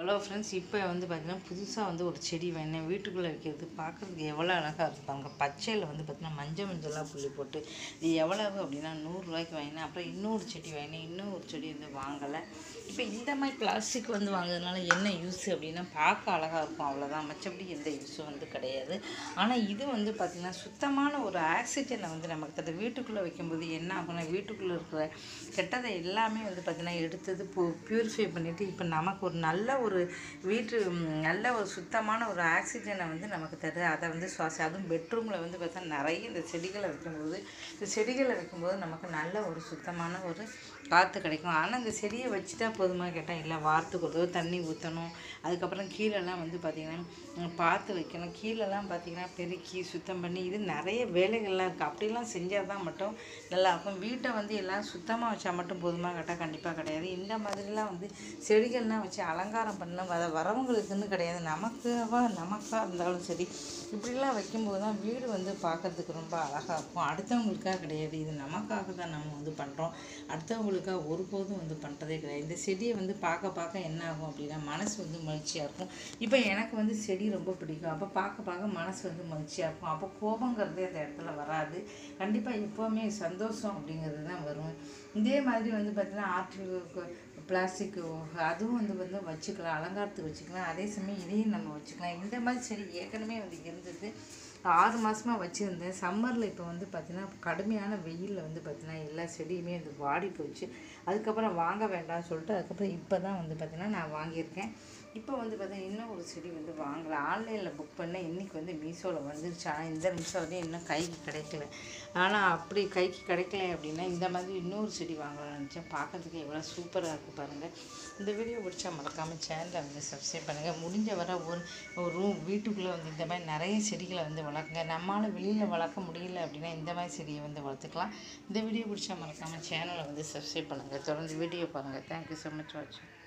hello friends இப்போ வந்து பார்த்தீங்கன்னா புதுசாக வந்து ஒரு செடி வேணும் வீட்டுக்குள்ளே வைக்கிறது பார்க்குறதுக்கு எவ்வளோ அழகாக இருப்பாங்க பச்சையில் வந்து பார்த்தீங்கன்னா மஞ்சள் மஞ்சளாக புள்ளி போட்டு இது எவ்வளவு அப்படின்னா நூறுரூவாய்க்கு வாங்கினேன் அப்புறம் இன்னொரு செடி வாங்கினேன் இன்னொரு செடி வந்து வாங்கலை இப்போ இந்த மாதிரி பிளாஸ்டிக் வந்து வாங்குறதுனால என்ன யூஸ் அப்படின்னா பார்க்க அழகாக இருக்கும் அவ்வளோதான் மற்றபடி எந்த யூஸும் வந்து கிடையாது ஆனால் இது வந்து பார்த்திங்கன்னா சுத்தமான ஒரு ஆக்சிஜனை வந்து நமக்கு தருது வீட்டுக்குள்ளே வைக்கும்போது என்ன ஆகும்னா வீட்டுக்குள்ளே இருக்கிற கெட்டதை எல்லாமே வந்து பார்த்திங்கன்னா எடுத்தது பூ ப்யூரிஃபை பண்ணிவிட்டு இப்போ நமக்கு ஒரு நல்ல ஒரு வீட்டு ம், நல்ல ஒரு சுத்தமான ஒரு ஆக்சிஜனை வந்து நமக்கு தருது அதை வந்து சுவாசி அதுவும் பெட்ரூமில் வந்து பார்த்தா நிறைய இந்த செடிகளை வைக்கும்போது இந்த செடிகளை வைக்கும்போது நமக்கு நல்ல ஒரு சுத்தமான ஒரு காற்று கிடைக்கும் ஆனால் இந்த செடியை வச்சுட்டா போதுமா கேட்டால் இல்லை வாரத்துக்கு ஒரு தடவை தண்ணி ஊற்றணும் அதுக்கப்புறம் கீழெல்லாம் வந்து பார்த்திங்கன்னா ம், பார்த்து வைக்கணும் கீழெல்லாம் பார்த்திங்கன்னா பெருக்கி சுத்தம் பண்ணி இது நிறைய வேலைகள்லாம் இருக்குது அப்படிலாம் செஞ்சால் தான் மட்டும் நல்லா இருக்கும் வீட்டை வந்து எல்லாம் சுத்தமாக வச்சா மட்டும் போதுமா கேட்டால் கண்டிப்பாக கிடையாது இந்த மாதிரிலாம் வந்து செடிகள்லாம் வச்சு அலங்காரம் பண்ண வர வரவங்களுக்குன்னு கிடையாது நமக்காக நமக்காக இருந்தாலும் சரி இப்படிலாம் வைக்கும்போது தான் வீடு வந்து பார்க்கறதுக்கு ரொம்ப அழகாக இருக்கும் அடுத்தவங்களுக்காக கிடையாது இது நமக்காக தான் நம்ம வந்து பண்ணுறோம் அடுத்தவங்களுக்காக ஒருபோதும் வந்து பண்ணுறதே கிடையாது இந்த செடியை வந்து பார்க்க பார்க்க என்ன ஆகும் அப்படின்னா மனசு வந்து மகிழ்ச்சியாக இருக்கும் இப்போ எனக்கு வந்து செடி ரொம்ப பிடிக்கும் அப்போ பார்க்க பார்க்க மனசு வந்து மகிழ்ச்சியாக இருக்கும் அப்போ கோபங்கிறதே அந்த இடத்துல வராது கண்டிப்பாக எப்போவுமே சந்தோஷம் அப்படிங்கிறது தான் வரும் இதே மாதிரி வந்து பார்த்தீங்கன்னா ஆற்று பிளாஸ்டிக் அதுவும் வந்து வந்து வச்சுக்கலாம் அலங்காரத்துக்கு வச்சுக்கலாம் அதே சமயம் இதையும் நம்ம வச்சுக்கலாம் இந்த மாதிரி செடி ஏற்கனவே வந்து இருந்தது ஆறு மாதமாக வச்சுருந்தேன் சம்மரில் இப்போ வந்து பார்த்திங்கன்னா கடுமையான வெயிலில் வந்து பார்த்திங்கன்னா எல்லா செடியுமே வந்து வாடி போச்சு அதுக்கப்புறம் வாங்க வேண்டாம்னு சொல்லிட்டு அதுக்கப்புறம் இப்போ தான் வந்து பார்த்திங்கன்னா நான் வாங்கியிருக்கேன் இப்போ வந்து பார்த்தீங்கன்னா இன்னும் ஒரு செடி வந்து வாங்கலை ஆன்லைனில் புக் பண்ணேன் இன்றைக்கி வந்து மீஷோவில் வந்துருச்சு ஆனால் இந்த நிமிஷம் வரையும் இன்னும் கைக்கு கிடைக்கல ஆனால் அப்படி கைக்கு கிடைக்கல அப்படின்னா இந்த மாதிரி இன்னொரு செடி வாங்கலாம்னு நினச்சேன் பார்க்கறதுக்கு எவ்வளோ சூப்பராக இருக்குது பாருங்கள் இந்த வீடியோ பிடிச்சா மறக்காமல் சேனலை வந்து சப்ஸ்கிரைப் பண்ணுங்கள் முடிஞ்ச வர ஒரு ஒரு ரூம் வீட்டுக்குள்ளே வந்து இந்த மாதிரி நிறைய செடிகளை வந்து வளர்க்குங்க நம்மளால் வெளியில் வளர்க்க முடியல அப்படின்னா இந்த மாதிரி செடியை வந்து வளர்த்துக்கலாம் இந்த வீடியோ பிடிச்சா மறக்காமல் சேனலை வந்து சப்ஸ்கிரைப் பண்ணுங்கள் தொடர்ந்து வீடியோ பாருங்கள் தேங்க்யூ ஸோ மச் வாட்சிங்